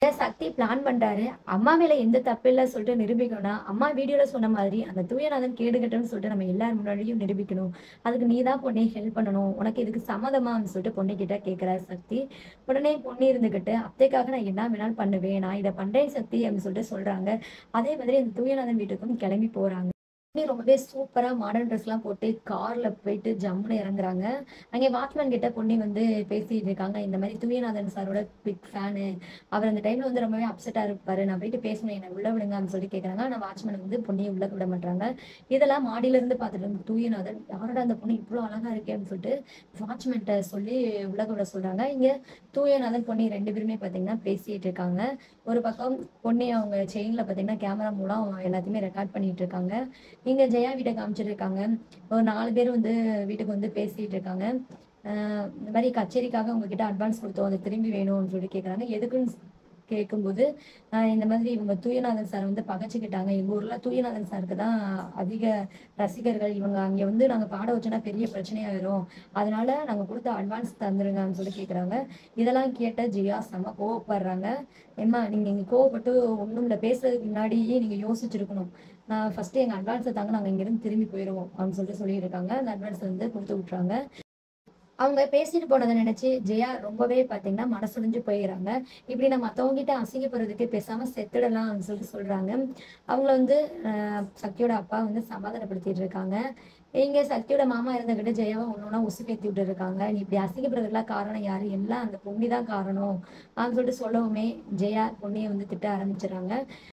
சக்தி plan பண்றாரு அம்மா மேல எந்த தப்பு இல்லை சொல்லிட்டு நிரூபிக்கணும்னா அம்மா வீடியோல சொன்ன மாதிரி அந்த தூயநாதன் கேடுகட்டன்னு சொல்லிட்டு நம்ம எல்லார் முன்னாடியும் நிரூபிக்கணும் அதுக்கு நீ தான் பொண்ணை ஹெல்ப் பண்ணணும் உனக்கு இதுக்கு சம்மதமான்னு சொல்லிட்டு பொண்ணு கிட்ட கேட்கிறாரு சக்தி உடனே பொண்ணு இருந்துகிட்டு அத்தைக்காக நான் என்ன வேணாலும் பண்ணுவேன் நான் இதை பண்றேன் சக்தி அப்படின்னு சொல்லிட்டு சொல்றாங்க அதே மாதிரி அந்த தூயநாதன் வீட்டுக்கும் கிளம்பி போறாங்க பொண்ணு ரொம்பவே சூப்பரா மாடர்ன் ட்ரெஸ் எல்லாம் போட்டு கார்ல போயிட்டு ஜம்முன்னு இறங்குறாங்க அங்கே வாட்ச்மேன் கிட்ட பொண்ணு வந்து பேசிட்டு இருக்காங்க இந்த மாதிரி தூயநாதன் சாரோட பிக் ஃபேனு அவர் அந்த டைம்ல வந்து ரொம்பவே அப்செட்டா இருப்பாரு நான் போயிட்டு பேசணும் என்ன உள்ள விடுங்க அப்படின்னு சொல்லி கேட்கறாங்க ஆனா வாட்ச்மேன் வந்து பொண்ணையை உள்ள விட மாட்டாங்க இதெல்லாம் மாடியில இருந்து பார்த்துட்டு இருந்த தூயநாதன் யாரோட அந்த பொண்ணு இவ்வளவு அழகா இருக்கே அப்படின்னு சொல்லிட்டு வாட்ச்மேன்ட்ட சொல்லி உள்ள விட சொல்றாங்க இங்க தூயநாதன் பொண்ணு ரெண்டு பேருமே பாத்தீங்கன்னா பேசிட்டு இருக்காங்க ஒரு பக்கம் பொண்ணு அவங்க செயின்ல பாத்தீங்கன்னா கேமரா மூலம் எல்லாத்தையுமே ரெக்கார்ட் பண்ணிட்டு இருக்காங்க இங்க ஜெயா வீட்டை காமிச்சிட்டு இருக்காங்க ஒரு நாலு பேர் வந்து வீட்டுக்கு வந்து பேசிட்டு இருக்காங்க ஆஹ் இந்த மாதிரி கச்சேரிக்காக உங்ககிட்ட அட்வான்ஸ் கொடுத்தோம் அது திரும்பி வேணும்னு சொல்லி கேட்குறாங்க எதுக்குன்னு கேட்கும்போது ஆஹ் இந்த மாதிரி இவங்க தூயநாதன் சார் வந்து பகைச்சிக்கிட்டாங்க எங்க ஊர்ல தூயநாதன் சாருக்கு தான் அதிக ரசிகர்கள் இவங்க அங்க வந்து நாங்க பாட வச்சோன்னா பெரிய பிரச்சனையாயிரும் அதனால நாங்க கொடுத்த அட்வான்ஸ் தந்துருங்கன்னு சொல்லி கேக்குறாங்க இதெல்லாம் கேட்ட ஜியா செம்ம கோவப்படுறாங்க ஏம்மா நீங்க இங்க கோவப்பட்டு ஒண்ணும் இல்ல பேசுறதுக்கு முன்னாடியே நீங்க யோசிச்சிருக்கணும் நான் ஃபர்ஸ்ட் எங்க அட்வான்ஸை தாங்க நாங்க இங்கிருந்து திரும்பி போயிடுவோம் அப்படின்னு சொல்லிட்டு சொல்லியிருக்காங்க அந்த அட்வான்ஸ் வந்து கொடுத்து விட்றாங்க அவங்க பேசிட்டு போனதை நினைச்சு ஜெயா ரொம்பவே பாத்தீங்கன்னா மனசுடைஞ்சு போயிடுறாங்க இப்படி நம்ம மத்தவங்க கிட்ட அசிங்கப்படுறதுக்கு பேசாம செத்துடலாம் அப்படின்னு சொல்லிட்டு சொல்றாங்க அவங்கள வந்து ஆஹ், சக்தியோட அப்பா வந்து சமாதானப்படுத்திட்டு இருக்காங்க இங்க சக்தியோட மாமா இருந்துகிட்டு ஜெயாவை ஒன்னொன்னா உசுப்பேத்தி விட்டு இருக்காங்க நீ இப்படி அசிங்கப்படுறதுக்குலாம் காரணம் யாரு எல்லாம் அந்த பொண்ணி தான் காரணம் அப்படின்னு சொல்லிட்டு சொல்லவுமே ஜெயா பொண்ணியை வந்து திட்ட ஆரம்பிச்சிடுறாங்க